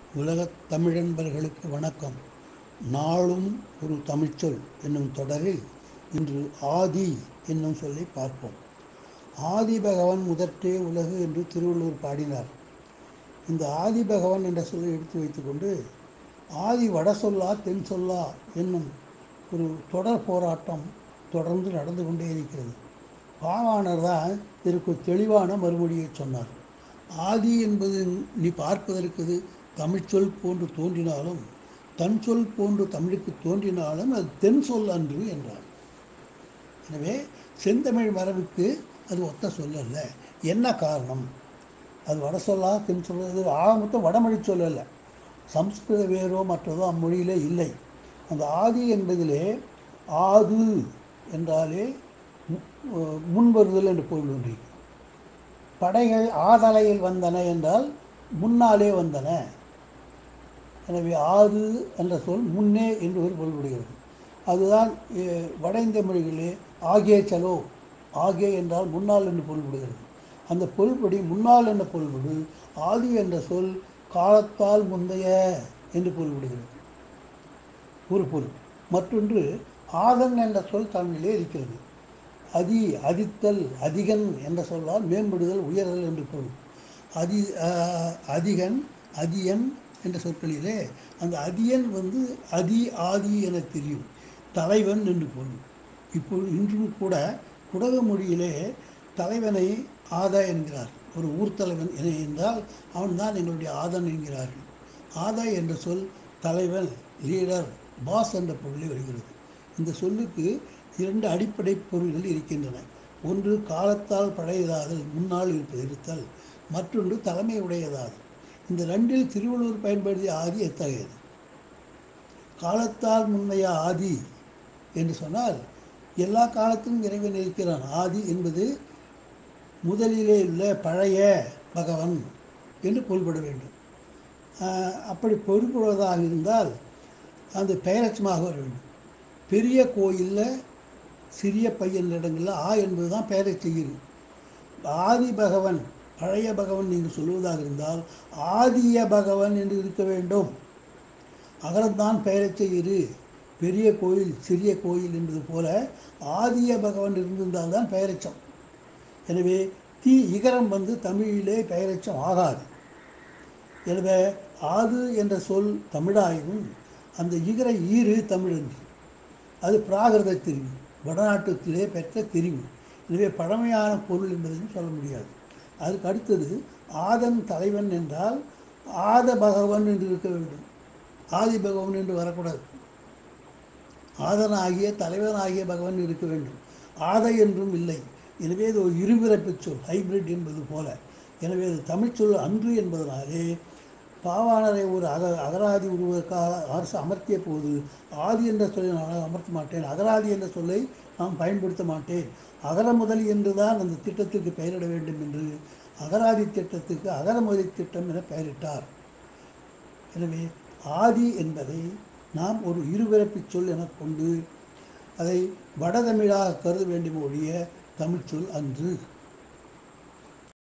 உலகத் தமிழன்பர்களுக்கு வணக்கம் நாளும் ஒரு தமிழ்ச்சொல் என்னும் தொடரில் இன்று ஆதி என்னும் சொல்லை பார்ப்போம் ஆதி பகவன் முதற்றே உலகு என்று திருவள்ளுவர் பாடினார் இந்த ஆதி பகவன் என்ற சொல்லை எடுத்து வைத்துக்கொண்டு ஆதி வட சொல்லா தென் சொல்லா என்னும் ஒரு தொடர் போராட்டம் தொடர்ந்து நடந்து கொண்டே இருக்கிறது பாவாணர் தான் இதற்கு தெளிவான மறுமொழியை சொன்னார் ஆதி என்பது நீ பார்ப்பதற்கு இது தமிழ்ச்சொல் போன்று தோன்றினாலும் தன் சொல் போன்று தமிழுக்கு தோன்றினாலும் அது தென் சொல் அன்று என்றார் எனவே செந்தமிழ் மரபுக்கு அது ஒத்த சொல்லல்ல என்ன காரணம் அது வட சொல்லா தென் சொல்வது ஆக மொத்தம் வடமொழி சொல்லல்ல சம்ஸ்கிருத வேரோ மற்றதோ அம்மொழியிலே இல்லை அந்த ஆதி என்பதிலே ஆது என்றாலே முன்வருதல் என்று பொருள் ஒன்றி படைகள் ஆதலையில் வந்தன என்றால் முன்னாலே வந்தன எனவே ஆது என்ற சொல் முன்னே என்று ஒரு பொருள்படுகிறது அதுதான் வட இந்திய மொழிகளிலே ஆகே சலோ ஆகே என்றால் முன்னால் என்று பொருள்படுகிறது அந்த பொருள்படி முன்னால் என்ற பொருள்படு ஆதி என்ற சொல் காலத்தால் முந்தைய என்று பொருள்படுகிறது ஒரு பொருள் மற்றொன்று ஆதன் என்ற சொல் தமிழிலே இருக்கிறது அதி அதித்தல் அதிகன் என்ற சொல்லால் மேம்படுதல் உயர்தல் என்று பொருள் அதி அதிகன் அதியன் என்ற சொற்களிலே அந்த அதியன் வந்து அதி ஆதி என தெரியும் தலைவன் என்று பொருள் இப்பொழுது இன்றும் கூட குடக மொழியிலே தலைவனை ஆதா என்கிறார் ஒரு ஊர் தலைவன் என என்றால் அவன்தான் எங்களுடைய ஆதன் என்கிறார்கள் ஆதா என்ற சொல் தலைவன் லீடர் பாஸ் என்ற பொருளில் வருகிறது இந்த சொல்லுக்கு இரண்டு அடிப்படை பொருள்கள் இருக்கின்றன ஒன்று காலத்தால் பழையதாதல் முன்னால் இருப்பது இருத்தல் மற்றொன்று தலைமை உடையதாதல் இந்த ரெண்டில் திருவள்ளுவர் பயன்படுத்திய ஆதி எத்தகையது காலத்தால் முன்னைய ஆதி என்று சொன்னால் எல்லா காலத்திலும் இறைவன் இருக்கிறான் ஆதி என்பது முதலிலே உள்ள பழைய பகவன் என்று பொருள்பட வேண்டும் அப்படி பொருள்படுவதாக இருந்தால் அந்த பெயரச்சமாக வர வேண்டும் பெரிய கோயிலில் சிறிய பையன் இடங்களில் ஆ என்பது தான் பெயரை செய்யுது ஆதி பகவன் பழைய பகவன் நீங்கள் சொல்லுவதாக இருந்தால் ஆதிய பகவன் என்று இருக்க வேண்டும் அகரம்தான் பெயரை செய்யுது பெரிய கோயில் சிறிய கோயில் என்பது போல ஆதிய பகவன் இருந்திருந்தால் தான் பெயரச்சம் எனவே தீ இகரம் வந்து தமிழிலே பெயரச்சம் ஆகாது எனவே ஆது என்ற சொல் தமிழாயும் அந்த இகர ஈறு தமிழ் என்று அது பிராகிருத தெரிவு வடநாட்டத்திலே பெற்ற தெரிவு எனவே பழமையான பொருள் என்பதையும் சொல்ல முடியாது அதுக்கு அடுத்தது ஆதன் தலைவன் என்றால் ஆத பகவன் என்று இருக்க வேண்டும் ஆதி பகவன் என்று வரக்கூடாது ஆதனாகிய தலைவனாகிய பகவன் இருக்க வேண்டும் ஆத என்றும் இல்லை எனவே இது ஒரு இருபிறப்பு சொல் ஹைபிரிட் என்பது போல எனவே அது தமிழ்ச்சொல் அன்று என்பதனாலே பாவாணரை ஒரு அக அகராதி உருவதற்காக அரசு அமர்த்திய போது ஆதி என்ற சொல்லை நான் அமர்த்த மாட்டேன் அகராதி என்ற சொல்லை நான் பயன்படுத்த மாட்டேன் அகர முதலி என்று தான் அந்த திட்டத்திற்கு பெயரிட வேண்டும் என்று அகராதி திட்டத்துக்கு அகரமொழி திட்டம் என பெயரிட்டார் எனவே ஆதி என்பதை நாம் ஒரு இருபிறப்பு சொல் என கொண்டு அதை வடதமிழாக கருத வேண்டும் ஒழிய தமிழ்ச்சொல் அன்று